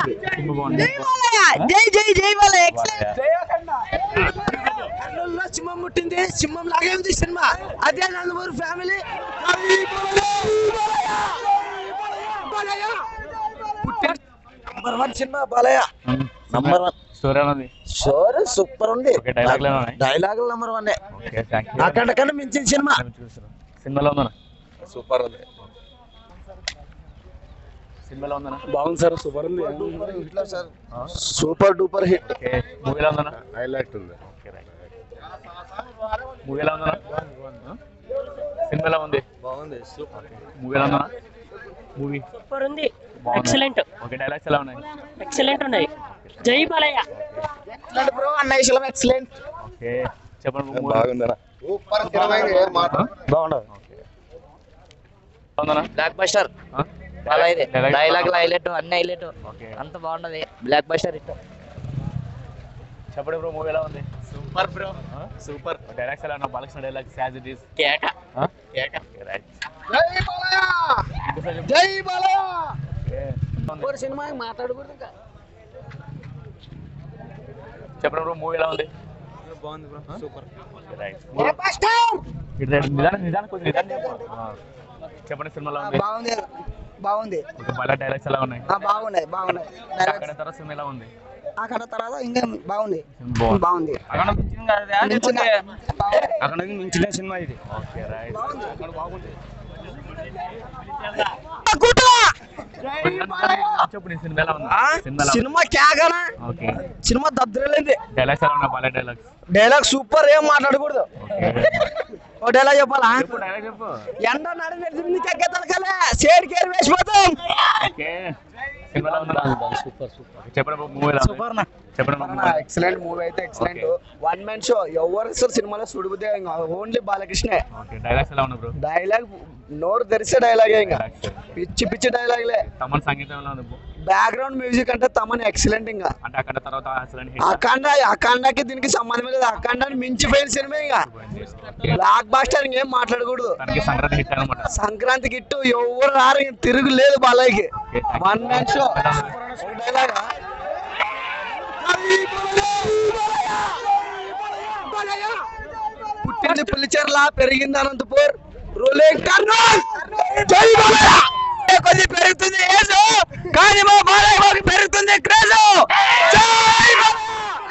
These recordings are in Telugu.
సినిమా బాగుంది జై జై జై బాలయ్య ఎక్సలెంట్ కర్నూలులో సింహం పుట్టింది సింహం లాగే ఉంది సినిమా అదే Nandamuri family number one cinema Balayya number one story అన్నది షోర్ సూపర్ ఉంది ఓకే, డైలాగులు ఏమైనా ఉన్నాయి? డైలాగులు number one okay thank you అక్కడ కన్నా మించిన సినిమా సినిమాలో ఉందన్న సూపర్ ఉంది సినిమాలో ఉందన్న బాగుంది సార్ సూపర్ ఉంది సూపర్ డూపర్ హిట్ ఓకే మూవీలో ఉందన్న హైలైట్ ఉంది ఓకే రైట్ మూవీలో ఉందన్న సినిమాలో ఉంది బాగుంది సూపర్ మూవీలో ఉందన్న మూవీ సూపర్ ఉంది బాగుంది. ఎక్సలెంట్ ఓకే డైలాగ్స్ ఎలా ఉన్నాయి ఎక్సలెంట్ ఉన్నాయి జై బాలయ్య బ్రో అన్నయ్య శిలం ఎక్సలెంట్ ఓకే చెప్పండి మూవీ బాగుందనా సూపర్ బాగుండదు ఉందన్న blockbuster dialogue dialogue highlight అన్ని హైలైట్ ఓకే అంత బాగుంటది బ్లాక్ బస్టర్ ఇట్ట చెప్పండి బ్రో మూవీ ఎలా ఉంది సూపర్ బ్రో సూపర్ డైలాగ్స్ ఎలా ఉన్నాయి Balakrishna dialogues as it is కేక కేక రైట్ జై బాలయ్య జై బాలయ్య ఓకే సినిమా మాట్లాడకూడదు ఇంకా చెప్పండి బ్రో మూవీ ఎలా ఉంది బాగుంది బ్రో సూపర్ రైట్ నిదానం నిదానం కొంచెం నిదానం చెప్పు. ఆ. చెప్పండి సినిమాలో ఉంది బాగుంది బాగుంది ఓకే బాగా డైలాగ్స్ ఎలా ఉన్నాయి ఆ, బాగున్నాయి బాగున్నాయి అక్కడ తర్వాత సినిమా ఎలా ఉంది అక్కడ తర్వాత ఇంకా బాగుంది బాగుంది బాగుంది అక్కడ మించిన కాదా? మించిన. లేకపోతే అక్కడ మించిన సినిమా ఇది ఓకే రైట్ అక్కడ బాగుంది చెప్పు నీ సినిమా ఎలా ఉంది సినిమా ఎలా ఉంది? సినిమా క్యాగనా ఓకే సినిమా దద్దరలేదు డైలాగ్స్ ఎలా ఉన్నాయి బాగా డైలాగ్స్ డైలాగ్ సూపర్ ఏం మాట్లాడకూడదు ఓకే ఓ డైలాగ్ చెప్పాలా చెప్పు డైలాగ్ చెప్పు ఎండ నడి నడిచింది తగ్గతలకలే సేడ్ కేర్ వేసిపోతాం ఓకే సినిమా ఎలా ఉందా సూపర్ సూపర్ చెప్పండి మూవీ ఎలా సూపర్ చెప్పండి మూవీ ఎక్సలెంట్ మూవీ అయితే ఎక్సలెంట్ వన్ మ్యాన్ షో ఎవరు అసలు సినిమాలో సుడిబుదే ఇంకా ఓన్లీ బాలకృష్ణే ఓకే డైలాగ్స్ ఎలా ఉన్నాయి బ్రో డైలాగ్ నోరు తెరిసే డైలాగే ఇంకా డైలాగ్స్ పిచ్చి పిచ్చి డైలాగ్లే తమన్ సంగీతం ఎలా ఉంది bro? బ్యాక్గ్రౌండ్ మ్యూజిక్ అంటే తమని ఎక్సలెంట్ ఇంకా అంటే అక్కడ తర్వాత అసలు హిట్ అఖండ అఖండకి దీనికి సంబంధం లేదు అఖండాన్ని మించిపోయిన సినిమా ఇంకా బ్లాక్ బాస్టర్ ఇంకేం మాట్లాడకూడదు తనకి సంక్రాంతి హిట్ అనమాట సంక్రాంతికి ఇట్టు ఎవరు రారు ఇంక తిరుగు లేదు బాలయ్యకి వన్ మ్యాన్ షో డైలాగ్ పుట్టింది పులిచెర్ల పెరిగింది అనంతపూర్ రూలింగ్ కర్నూల్ జై బాలయ్య ఏ కొద్ది పెరుగుతుంది ఏసు కానీ మా బాలయ్య మాకు పెరుగుతుంది క్రేజ్ జై బాలయ్య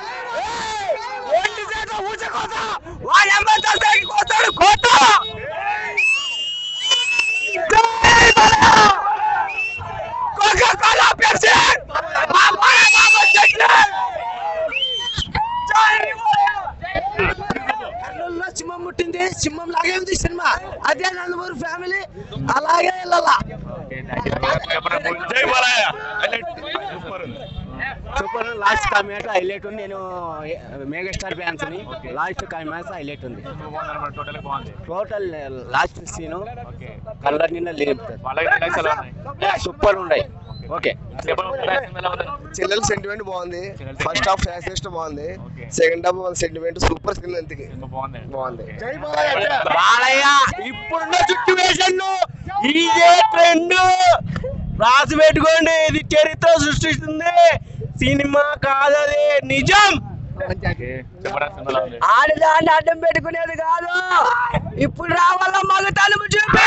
ఒంటి చేత ఊచకోత వాడి అమ్మంతా తెగి కోస్తాడు కోత జై బాలయ్య కోకా కోలా పెప్సీ మా బాలయ్య బాబా చెట్లు జై బాలయ్య కర్నూలులో సింహం పుట్టింది సింహం లాగే ఉంది సినిమా అదే నందమూరి ఫ్యామిలీ అలాగే వెళ్ళాలా ఓకే థ్యాంక్ యూ చెప్పండి మూవీ జై Balayya super last comment highlight ఉంది నేను మెగాస్టార్ ఫ్యాన్స్ ని లాస్ట్ కామెంట్స్ హైలైట్ ఉంది బాగుంది టోటల్ బాగుంది టోటల్ లాస్ట్ సీన్ ఓకే కళ్ళ నిన్న లేపుతుంది వాళ్ళకి డైలాగ్స్ ఎలా ఉన్నాయి సూపర్ ఉన్నాయి ఓకే చెప్పండి సినిమా ఎలా ఉంది చెల్లెల సెంటిమెంట్ బాగుంది చెల్లెల ఫస్ట్ హాఫ్ ఫ్యాసిస్ట్ బాగుంది okay second half sentiment super స్కిన్ అంతకి సినిమా బాగుంది బాగుంది ఓకే. బాలయ్య ఇప్పుడున్న సిచ్యువేషన్ ఇదే ట్రెండ్ రాసి పెట్టుకోండి ఇది చరిత్ర సృష్టిస్తుంది సినిమా కాదది నిజం ఓకే చెప్పండి సినిమా ఎలా ఉంది ఆడదాన్ని అడ్డం పెట్టుకునేది కాదు ఇప్పుడు రావాల మగ తలుపు చూపి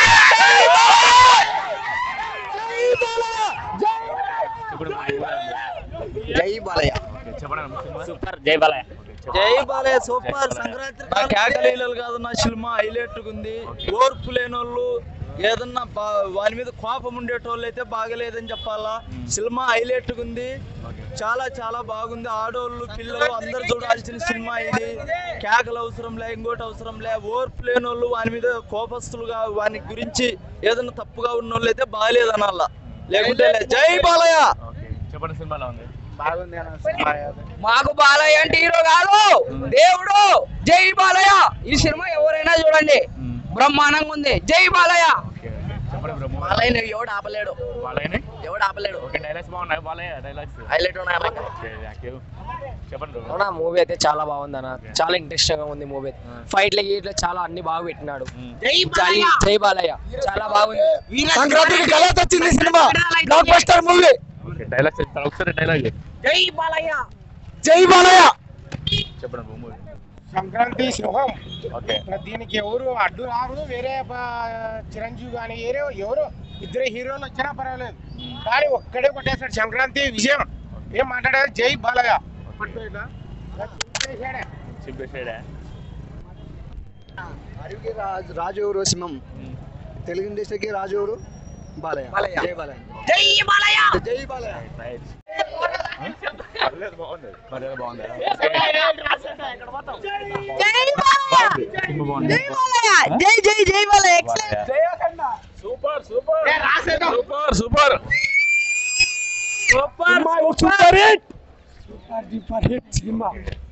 చెప్పండి మూవీ ఎలా ఉంది? జై బాలయ్య ఓకే చెప్పండి సినిమా సూపర్ జై బాలయ్య జై బాలయ్య సూపర్ సంక్రాంతి నా కేకలీలలు కాదు నా సినిమా హైలైట్ ఉంది ఓర్పు లేనోళ్ళు ఏదన్నా బా వాని మీద కోపం ఉండేటోళ్ళు అయితే బాగలేదని చెప్పాలా సినిమా హైలైట్ ఉంది చాలా చాలా బాగుంది ఆడోళ్ళు పిల్లలు అందరు చూడాల్సిన సినిమా ఇది కేకలు అవసరం లే ఇంకోటి అవసరం లే ఓర్పు లేనోళ్ళు వాని మీద కోపస్తులుగా వాని గురించి ఏదన్నా తప్పుగా ఉన్నోళ్ళు అయితే బాగలేదనాల లేకుంటే లే. జై బాలయ్య ఓకే చెప్పండి సినిమా ఎలా ఉంది మాకు బాలయ్య అంటే హీరో కాదు దేవుడు జై బాలయ్య ఈ సినిమా ఎవరైనా చూడండి మ్మ్. బ్రహ్మాండంగా ఉంది జై బాలయ్య ఓకే ఓకే చెప్పండి బ్రో మూవీ బాలయ్య ఎవడు ఆపలేడు వాళ్ళని ఎవడు ఆపలేడు ఓకే డైలాగ్స్ బాగున్నాయి బాలయ్య డైలాగ్స్ హైలైట్ ఉన్నాయి ఓకే థ్యాంక్ యూ చెప్పండి బ్రో అవునా మూవీ అయితే చాలా బాగుంది అన్న చాలా ఇంట్రెస్టింగ్ గా ఉంది మూవీ ఫైట్లు గీట్లు చాలా అన్ని బాగా పెట్టినాడు జై జై జై బాలయ్య చాలా బాగుంది సంక్రాంతికి కళ వచ్చింది cinema blockbuster movie okay dialogue చెప్తాను ఒకసారి డైలాగ్ జై బాలయ్య జై బాలయ్య చెప్పండి బొమ్మ సంక్రాంతి సింహం ఓకే ఇంకా దీనికి ఎవరు అడ్డు రారు వేరే ప- చిరంజీవి కానీ వేరే ఎవరు ఇద్దరు హీరోలు వచ్చినా పర్వాలేదు కానీ ఒక్కడే కొట్టేస్తాడు సంక్రాంతి విజయం ఏం మాట్లాడారు జై బాలయ్య పట్టుకోలేదా? చింపేశాడే. చింపేసాడా అడవికి రాజు రాజు ఎవరు సింహం తెలుగు ఇండస్ట్రీకి రాజు ఎవరు బాలయ్య బాలయ్య. జై బాలయ్య జై బాలయ్య జై బాలయ్య రైట్ పర్లేదు బాగుంది పర్లేదు బాగుంది జై బాలయ్య సింహ బాగుంది జై బాలయ్య జై జై జై బాలయ్య ఎక్సలెంట్ సూపర్ సూపర్ ఏ, రాసేద్దాం. Super super super hit super duper hit cinema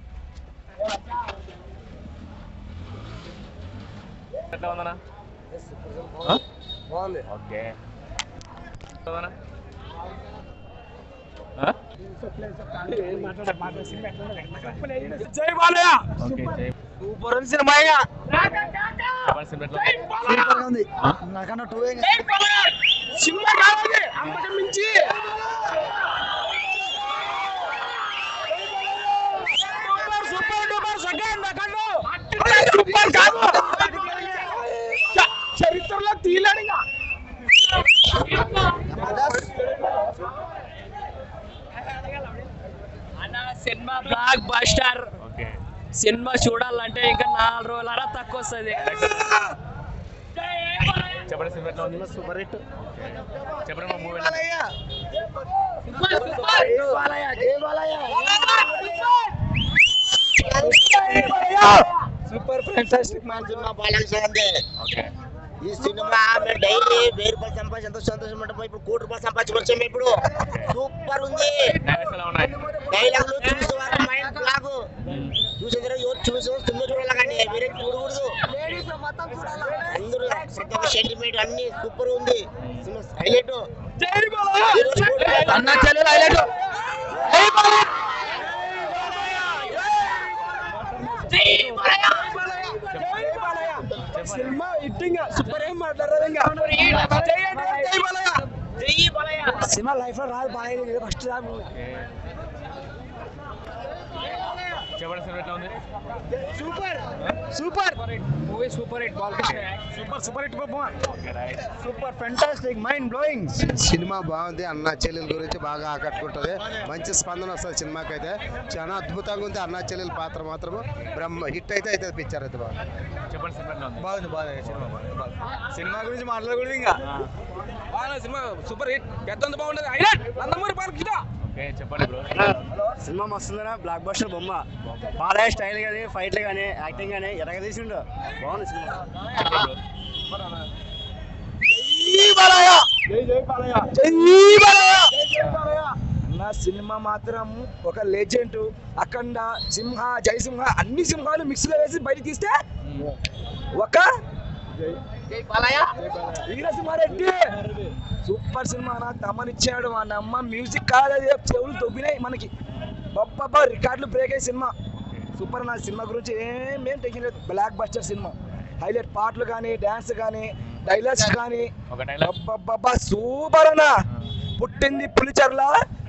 ఎట్లా ఉందన్నా బాగుంది ఓకే ఉందన్నా? ఆ? జై బాలయ్య ఓకే జై సూపర్ ఉంది సినిమా అయ్యా చెప్పండి సినిమా ఎట్లా ఉంది? సూపర్ ఉంది నాకన్నా టూ సినిమా కావాలి అంతకు మించి సూపర్ సూపర్ డూపర్ సెకండ్ నాకన్నా సూపర్ కాదు చ- చరిత్రలో తీయలేడు ఇంకా cinema blockbuster okay cinema చూడాలంటే ఇంకా నాలుగు రోజుల తక్కువ వస్తుంది చెప్పండి సినిమా ఎట్లా ఉంది సూపర్ హిట్ చెప్పండి మా movie super fantastic man cinema Balakrishna okay ఈ సినిమా మేము డైలీ వెయ్యి రూపాయలు సంపాదించి ఎంతో సంతోషం ఉంటాం ఇప్పుడు కోటి రూపాయలు సంపాదించుకొచ్చాము ఇప్పుడు సూపర్ ఉంది డైలాగ్స్ ఎలా ఉన్నాయి డైలాగులు చూసే వాళ్ళ మైండ్ బ్లాక్ చూసే దగ్గర ఎవరు చూసే సినిమా చూడాలి కానీ వేరే చూడకూడదు అందరూ ప్రతి ఒక్క సెంటిమెంట్ అన్ని సూపర్ ఉంది సినిమా హైలైట్ అన్న చెల్లెలు హైలైట్ జై బాలయ్య సినిమా హిట్టింగ్ సూపర్ ఏం మాట్లాడదు ఇంకా జై బాలయ్య జై బాలయ్య సినిమా లైఫ్ లో రాదు బాలయ్య ఫస్ట్ ఓకే. చెప్పండి సినిమా ఎట్లా ఉంది super super movie super hit Balakrishna super super hit okay right super fantastic mind blowing cinema బాగుంది అన్న చెల్లెల గురించి బాగా ఆకట్టుకుంటుంది మంచి స్పందన వస్తుంది సినిమాకి అయితే చాలా అద్భుతంగా ఉంది అన్న చెల్లెల పాత్ర మాత్రం బ్రహ్మ హిట్ అయితే అయితే పిక్చర్ అయితే బాగా చెప్పండి సినిమా ఎట్లా ఉంది బాగుంది బాగుంది సినిమా బాగుంది సినిమా గురించి మాట్లాడకూడదు ఇంకా బాగుంది సినిమా సూపర్ హిట్ పెద్ద బాగుండదు అయినా నందమూరి బాలకృష్ణ ఓకే చెప్పండి బ్రో సినిమా మస్తుందనా బ్లాక్ బస్టర్ బొమ్మ బాలయ్య స్టైల్ కానీ ఫైట్లు కానీ యాక్టింగ్ కానీ ఎలాగ తీసిండు బాగుంది సినిమా నా సినిమా మాత్రం ఒక లెజెండ్ అఖండ సింహ జయసింహ అన్ని సింహాలు మిక్స్ లో వేసి బయట తీస్తే ఒక వీరసింహారెడ్డి సూపర్ సినిమా నా తమ్మనిచ్చాడు మా అమ్మ మ్యూజిక్ కాదు అది చెవులు దొబ్బినాయి మనకి బొబ్బబ్బా రికార్డులు బ్రేక్ అయ్యే సినిమా సూపర్ నా సినిమా గురించి ఏమేం టెన్షన్ లేదు బ్లాక్ బస్టర్ సినిమా హైలైట్ పాటలు కానీ డాన్స్ కానీ డైలాగ్స్ కానీ ఒక డైలాగ్ అబ్బబ్బబ్బా సూపర్ అన్న పుట్టింది పులిచర్ల